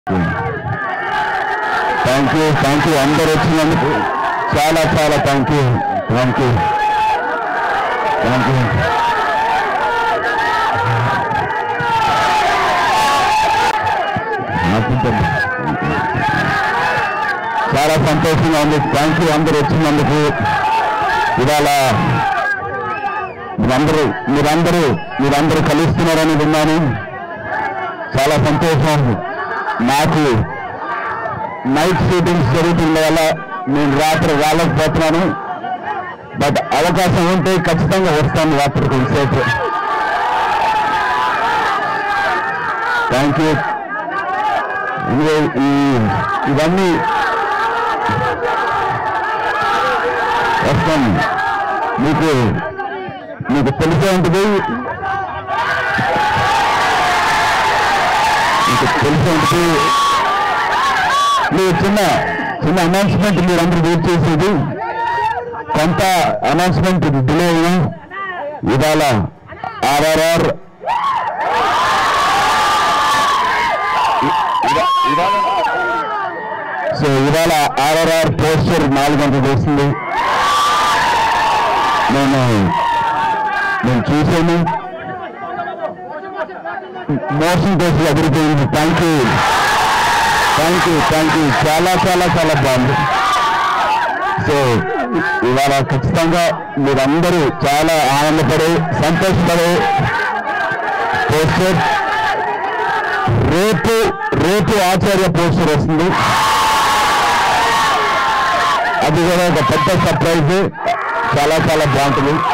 thank you thank you అందరు వచ్చినందుకు చాలా చాలా thank you thank you thank you చాలా సంతోషంగా ఉంది థ్యాంక్ యూ అందరు వచ్చినందుకు ఇవాళ మీరందరూ మీరందరూ మీరందరూ కలుస్తున్నారని విన్నాను చాలా సంతోషం నాకు నైట్ షూటింగ్స్ జరుగుతుండే వల్ల నేను రాత్రి రాలేకపోతున్నాను బట్ అవకాశం ఉంటే ఖచ్చితంగా వస్తాను రాత్రి కొంతసేపు థ్యాంక్ యూ ఈ ఇవన్నీ వస్తాను మీకు మీకు తెలిసే ఉంటుంది మీకు తెలిసే ఉంటుంది మీరు చిన్న చిన్న అనౌన్స్మెంట్ మీరు అందరూ వెయిట్ చేసేది కొంత అనౌన్స్మెంట్ డిలే అయినా ఇవాళ ఆర్ఆర్ఆర్ సో ఇవాళ ఆర్ఆర్ఆర్ పోస్టర్ నాలుగు గంటలు చేసింది నేను నేను చూసాను మోషన్ కోసం అదిరిపోయింది thank you thank you thank you చాలా చాలా చాలా బాగుంది సో ఇవాళ ఖచ్చితంగా మీరందరూ చాలా ఆనందపడే సంతోషపడే పోస్టర్ రేపు రేపు ఆచార్య పోస్టర్ వస్తుంది అది కూడా ఒక పెద్ద సర్ప్రైజ్ చాలా చాలా బాగుంటుంది